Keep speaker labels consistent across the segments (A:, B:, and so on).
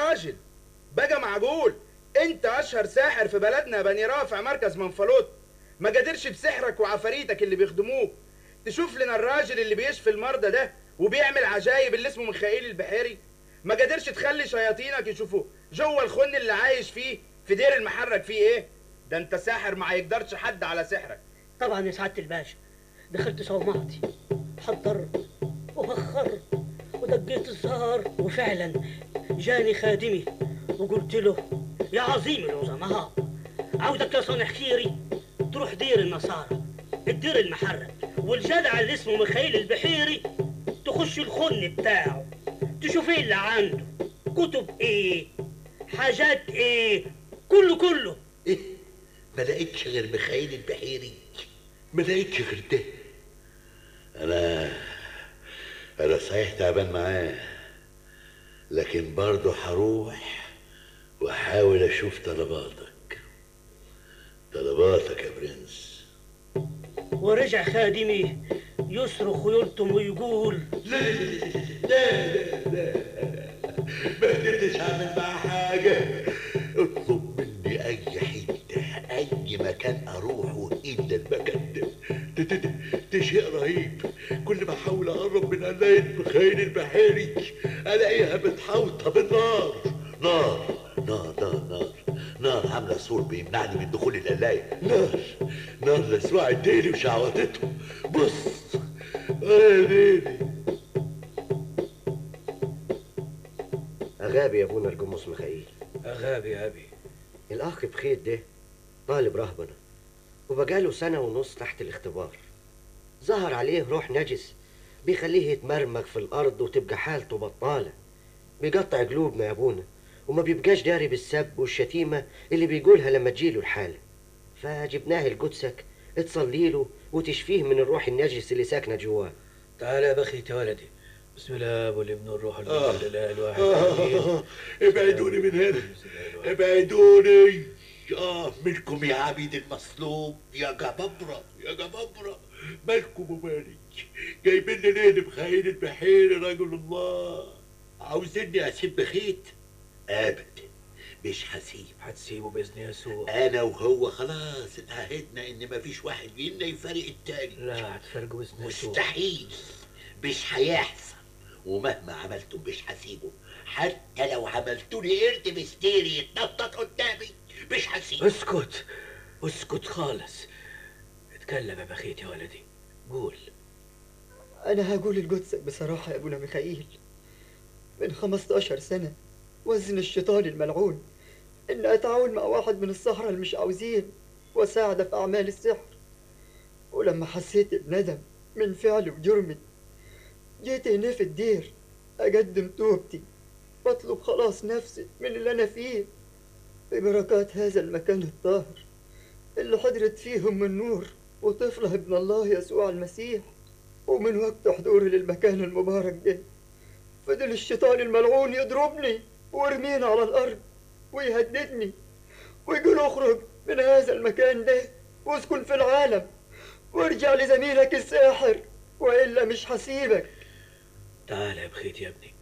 A: راجل بقى معقول انت اشهر ساحر في بلدنا يا بني رافع مركز منفلوط ما قادرش بسحرك وعفاريتك اللي بيخدموك تشوف لنا الراجل اللي بيشفي المرضى ده وبيعمل عجايب اللي اسمه ميخائيل البحيري ما قادرش تخلي شياطينك يشوفوا جوه الخن اللي عايش فيه في دير المحرك فيه ايه ده انت ساحر ما يقدرش حد على سحرك
B: طبعا يا سعاده الباشا دخلت صومعتي حضرت وبخرت ودقيت الزهر وفعلا جاني خادمي وقلت له يا عظيم العظماء عاوزك يا صانع خيري تروح دير النصارى الدير المحرك والجدع اللي اسمه ميخائيل البحيري تخش الخن بتاعه تشوف ايه اللي عنده كتب ايه حاجات ايه كله كله
C: ايه ما لقيتش غير ميخائيل البحيري ما لقيتش غير ده انا انا صحيح تعبان معاه لكن برضه هروح واحاول اشوف طلباتك طلباتك يا برنس
B: ورجع خادمي يصرخ ويلطم ويقول
C: لا لا لا ما قدرتش اعمل معاه حاجه اطلب مني اي حته اي مكان اروحه الا المكان ده ده- ده- ده- ده شيء رهيب كل ما احاول اقرب من قلايه مخيل البحيري الاقيها متحوطه بالنار نار نار نار نار نار عامله سور بيمنعني من دخول القلايه نار نار لسوع ديلي وشعوطته بص يا ديلي
D: أغابي يا ابونا الجمص ميخائيل
E: أغابي يا أبي
D: الأخ بخيت ده طالب رهبنة وبقاله سنة ونص تحت الاختبار ظهر عليه روح نجس بيخليه يتمرمغ في الأرض وتبقى حالته بطالة بيقطع قلوبنا يا أبونا وما بيبقاش داري بالسب والشتيمة اللي بيقولها لما تجيله الحالة فجبناه لقدسك تصلي له وتشفيه من الروح النجس اللي ساكنة جواه
E: تعال يا بخيت يا ولدي بسم الله والابن والروح
C: آه.
E: القدس الاله الواحد
C: آه.
E: آمين.
C: ابعدوني من هنا ابعدوني اه منكم يا عبيد المصلوب يا جبابرة يا جبابرة مالكم ومالي جايبين لي ليه بخيل البحيري رجل الله عاوزيني اسيب بخيت ابدا مش هسيب
E: هتسيبه باذن يسوع
C: انا وهو خلاص اتعهدنا ان مفيش واحد فينا يفارق التاني
E: لا هتفرقوا باذن يسوع
C: مستحيل مش هيحصل ومهما عملتم مش هسيبه حتى لو عملتوا لي قرد مستيري يتنطط قدامي مش هسيبه
E: اسكت اسكت خالص اتكلم يا بخيت يا ولدي قول
F: أنا هقول لقدسك بصراحة يا أبونا ميخائيل من 15 سنة وزن الشيطان الملعون إن أتعاون مع واحد من السحرة اللي مش عاوزين وأساعده في أعمال السحر ولما حسيت بندم من فعلي وجرمي جيت هنا في الدير أقدم توبتي بطلب خلاص نفسي من اللي أنا فيه ببركات هذا المكان الطاهر اللي حضرت فيهم من نور وطفله ابن الله يسوع المسيح ومن وقت حضوري للمكان المبارك ده فضل الشيطان الملعون يضربني ويرميني على الأرض ويهددني ويقول اخرج من هذا المكان ده واسكن في العالم وارجع لزميلك الساحر وإلا مش هسيبك
E: تعال يا بخيت يا ابني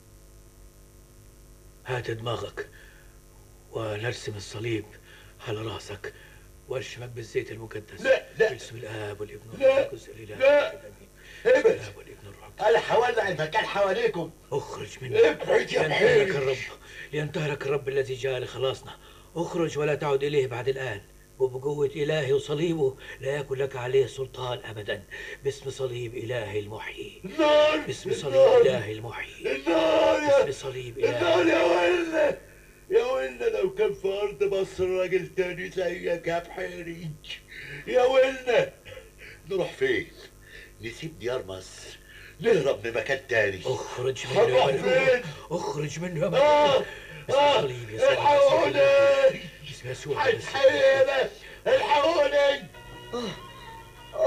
E: هات دماغك ونرسم الصليب على راسك وارشمك بالزيت المقدس
C: لا، لا.
E: باسم الاب والابن
C: لا،
E: والروح القدس الاله
C: لا.
E: الواحد آمين.
C: ابعد.
E: باسم الاب والابن والروح القدس
C: انا هولع المكان حواليكم
E: اخرج مني
C: ابعد يا
E: لينتهرك
C: بحيري.
E: الرب لينتهرك الرب الذي جاء لخلاصنا اخرج ولا تعد اليه بعد الان وبقوة إلهي وصليبه لا يكن لك عليه سلطان أبدا باسم صليب إلهي المحيي
C: النار
E: باسم صليب
C: النار.
E: إلهي المحيي
C: النار يا
E: باسم صليب
C: النار
E: إلهي
C: يا ولا يا ولا لو كان في ارض مصر راجل تاني زيك يا بحيري يا ولا نروح فين نسيب ديار مصر نهرب لمكان تاني
E: اخرج منه
C: هنروح
E: يا ملعون
C: فين؟
E: اخرج منه يا
C: اه
E: ملعون باسم
C: اه
E: صليب يسوع
C: الحقوني
E: المسيح. باسم يسوع المسيح.
C: الحقوني الحقوني
F: آه